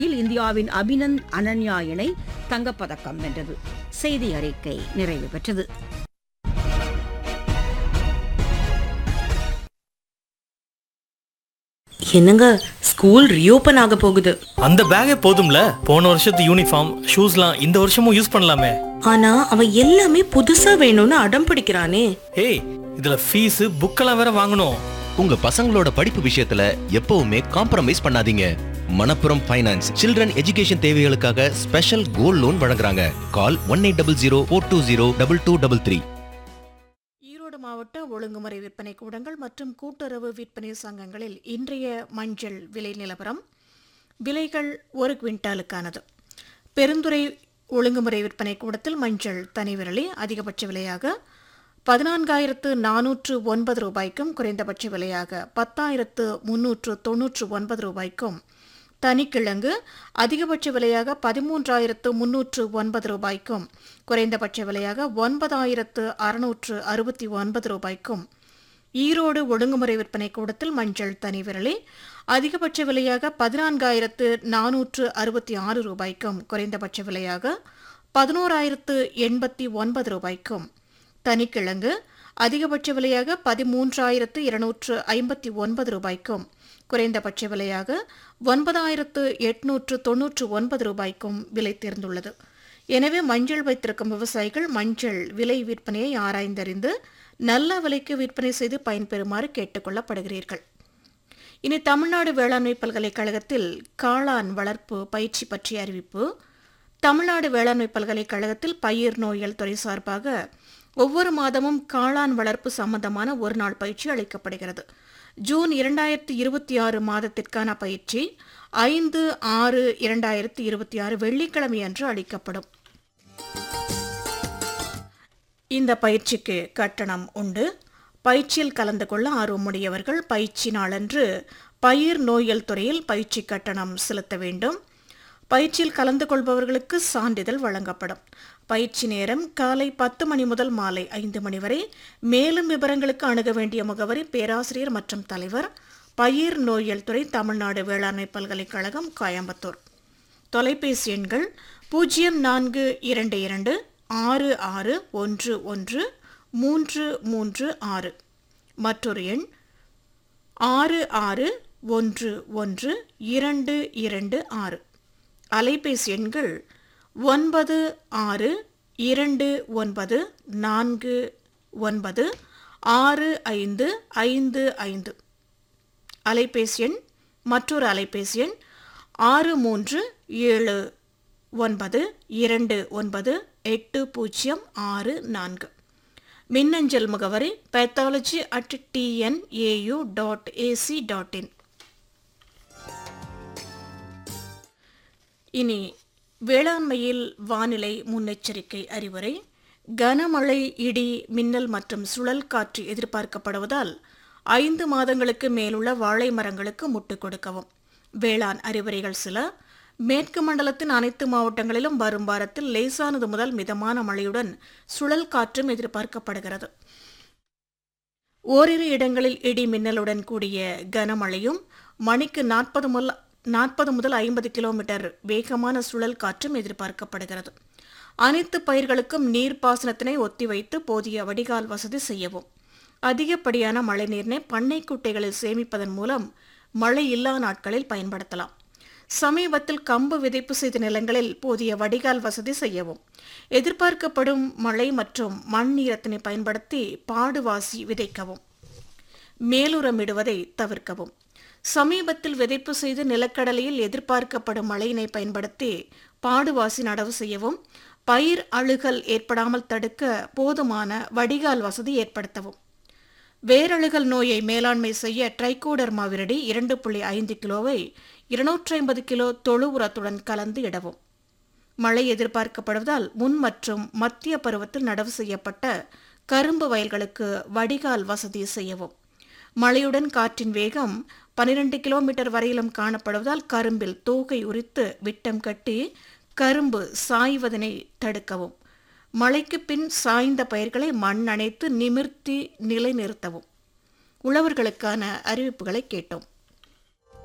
இல் இந்தியாவின் அபினந்த் அனன்யா இணை தங்கப்பதக்கம் வென்றது செய்தி அறிக்கை நிறைவு பெற்றது என்னங்க ஸ்கூல் ரீஓபன் ஆக போகுது அந்த பேக்கே போதும்ல போன வருஷத்து யூனிஃபார்ம் ஷூஸ்லாம் இந்த வருஷமும் யூஸ் பண்ணலாமே ஆனா அவன் எல்லாமே புதுசா வேணும்னு அடம் பிடிக்கிறானே ஏய் இதுல ஃபீஸ் புக்கெல்லாம் வேற வாங்கணும் உங்க பசங்களோட படிப்பு விஷயத்துல எப்பவுமே காம்ப்ரமைஸ் பண்ணாதீங்க மணப்புரம் ஃபைனான்ஸ் சில்ட்ரன் எஜுகேஷன் தேவைகளுக்காக ஸ்பெஷல் கோல்ட் லோன் வழங்குறாங்க call one eight double zero four two zero double two double three Erode மாவட்ட ஒழுங்குமுறை விற்பனை கூடங்கள் மற்றும் கூட்டுறவு விற்பனை சங்கங்களில் இன்றைய மஞ்சள் விலை நிலவரம் விலைகள் ஒரு குவிண்டாலுக்கானது பெருந்துறை ஒழுங்குமுறை விற்பனை கூடத்தில் மஞ்சள் தனி விரலி அதிகபட்ச விலையாக பதினான்காயிரத்து நானூற்று ஒன்பது ரூபாய்க்கும் குறைந்தபட்ச விலையாக பத்தாயிரத்து முன்னூற்று தொன்னூற்று ஒன்பது ரூபாய்க்கும் தனிக்கிழங்கு அதிகபட்ச விலையாக பதிமூன்றாயிரத்து முன்னூற்று ஒன்பது ரூபாய்க்கும் குறைந்தபட்ச விலையாக ஒன்பதாயிரத்து அறுநூற்று அறுபத்தி ஒன்பது ரூபாய்க்கும் ஈரோடு ஒழுங்குமுறை விற்பனை கூடத்தில் மஞ்சள் தனி விரலி அதிகபட்ச விலையாக பதினான்காயிரத்து நானூற்று அறுபத்தி ஆறு ரூபாய்க்கும் குறைந்தபட்ச விலையாக பதினோராயிரத்து எண்பத்தி ஒன்பது ரூபாய்க்கும் தனிக்கிழங்கு அதிகபட்ச விலையாக பதிமூன்றாயிரத்து இருநூற்று ஐம்பத்தி ஒன்பது ரூபாய்க்கும் குறைந்தபட்ச விலையாக ஒன்பதாயிரத்து எட்நூற்று தொன்னூற்று ஒன்பது ரூபாய்க்கும் விலை தேர்ந்துள்ளது எனவே மஞ்சள் வைத்திருக்கும் விவசாயிகள் மஞ்சள் விலை விற்பனையை ஆராய்ந்தறிந்து நல்ல விலைக்கு விற்பனை செய்து பயன்பெறுமாறு கேட்டுக்கொள்ளப்படுகிறீர்கள் இனி தமிழ்நாடு வேளாண்மை பல்கலைக்கழகத்தில் காளான் வளர்ப்பு பயிற்சி பற்றிய அறிவிப்பு தமிழ்நாடு வேளாண்மை பல்கலைக்கழகத்தில் பயிர் நோயல் துறை சார்பாக ஒவ்வொரு மாதமும் காளான் வளர்ப்பு சம்பந்தமான ஒரு நாள் பயிற்சி அளிக்கப்படுகிறது ஜூன் இரண்டாயிரத்தி இருபத்தி ஆறு மாதத்திற்கான பயிற்சி ஐந்து ஆறு இரண்டாயிரத்தி இருபத்தி ஆறு வெள்ளிக்கிழமை அன்று அளிக்கப்படும் இந்த பயிற்சிக்கு கட்டணம் உண்டு பயிற்சியில் கலந்து கொள்ள ஆர்வமுடையவர்கள் பயிற்சி நாளன்று பயிர் நோயல் துறையில் பயிற்சி கட்டணம் செலுத்த வேண்டும் பயிற்சியில் கலந்து கொள்பவர்களுக்கு சான்றிதழ் வழங்கப்படும் பயிற்சி நேரம் காலை பத்து மணி முதல் மாலை ஐந்து மணி வரை மேலும் விவரங்களுக்கு அணுக வேண்டிய முகவரி பேராசிரியர் மற்றும் தலைவர் பயிர் நோயல் துறை தமிழ்நாடு வேளாண்மை பல்கலைக்கழகம் கோயம்புத்தூர் தொலைபேசி எண்கள் பூஜ்ஜியம் நான்கு இரண்டு இரண்டு ஆறு ஆறு ஒன்று ஒன்று மூன்று மூன்று ஆறு மற்றொரு எண் ஆறு ஆறு ஒன்று ஒன்று இரண்டு இரண்டு ஆறு அலைபேசி எண்கள் ஒன்பது ஆறு இரண்டு ஒன்பது நான்கு ஒன்பது ஆறு ஐந்து ஐந்து ஐந்து அலைபேசி எண் மற்றொரு அலைபேசி எண் ஆறு மூன்று ஏழு ஒன்பது இரண்டு ஒன்பது எட்டு பூஜ்ஜியம் ஆறு நான்கு மின்னஞ்சல் முகவரி pathology at TNAU dot AC dot in இனி வேளாண்மையில் வானிலை முன்னெச்சரிக்கை அறிவுரை கனமழை இடி மின்னல் மற்றும் சுழல் காற்று எதிர்பார்க்கப்படுவதால் ஐந்து மாதங்களுக்கு மேலுள்ள வாழை மரங்களுக்கு முட்டு கொடுக்கவும் வேளாண் அறிவுரைகள் சில மேற்கு மண்டலத்தின் அனைத்து மாவட்டங்களிலும் வரும் வாரத்தில் லேசானது முதல் மிதமான மழையுடன் சுழல் காற்றும் எதிர்பார்க்கப்படுகிறது ஓரிரு இடங்களில் இடி மின்னலுடன் கூடிய கனமழையும் மணிக்கு நாற்பது முதல் நாற்பது முதல் ஐம்பது கிலோமீட்டர் வேகமான சுழல் காற்றும் எதிர்பார்க்கப்படுகிறது அனைத்து பயிர்களுக்கும் நீர்ப்பாசனத்தினை ஒத்திவைத்து போதிய வடிகால் வசதி செய்யவும் அதிகப்படியான மழைநீரினை பண்ணை குட்டைகளில் சேமிப்பதன் மூலம் மழை இல்லா நாட்களில் பயன்படுத்தலாம் சமீபத்தில் கம்பு விதைப்பு செய்த நிலங்களில் போதிய வடிகால் வசதி செய்யவும் எதிர்பார்க்கப்படும் மழை மற்றும் மண் ஈரத்தினை பயன்படுத்தி பாடுவாசி விதைக்கவும் மேலுரமிடுவதை தவிர்க்கவும் சமீபத்தில் விதைப்பு செய்து நிலக்கடலையில் எதிர்பார்க்கப்படும் மழையினை பயன்படுத்தி பாடுவாசி நடவு செய்யவும் பயிர் அழுகல் ஏற்படாமல் தடுக்க போதுமான வடிகால் வசதி ஏற்படுத்தவும் வேரழுகல் நோயை மேலாண்மை செய்ய ட்ரைகோடர்மா விரடி இரண்டு புள்ளி ஐந்து கிலோவை இருநூற்றி ஐம்பது கிலோ தொழு உரத்துடன் கலந்து இடவும் மழை எதிர்பார்க்கப்படுவதால் முன் மற்றும் மத்திய பருவத்தில் நடவு செய்யப்பட்ட கரும்பு வயல்களுக்கு வடிகால் வசதி செய்யவும் மழையுடன் காற்றின் வேகம் பனிரெண்டு கிலோமீட்டர் வரையிலும் காணப்படுவதால் கரும்பில் தோகை உரித்து விட்டம் கட்டி கரும்பு சாய்வதனை தடுக்கவும் மழைக்கு பின் சாய்ந்த பயிர்களை மண் அணைத்து நிமிர்த்தி நிலைநிறுத்தவும் உழவர்களுக்கான அறிவிப்புகளை கேட்டோம்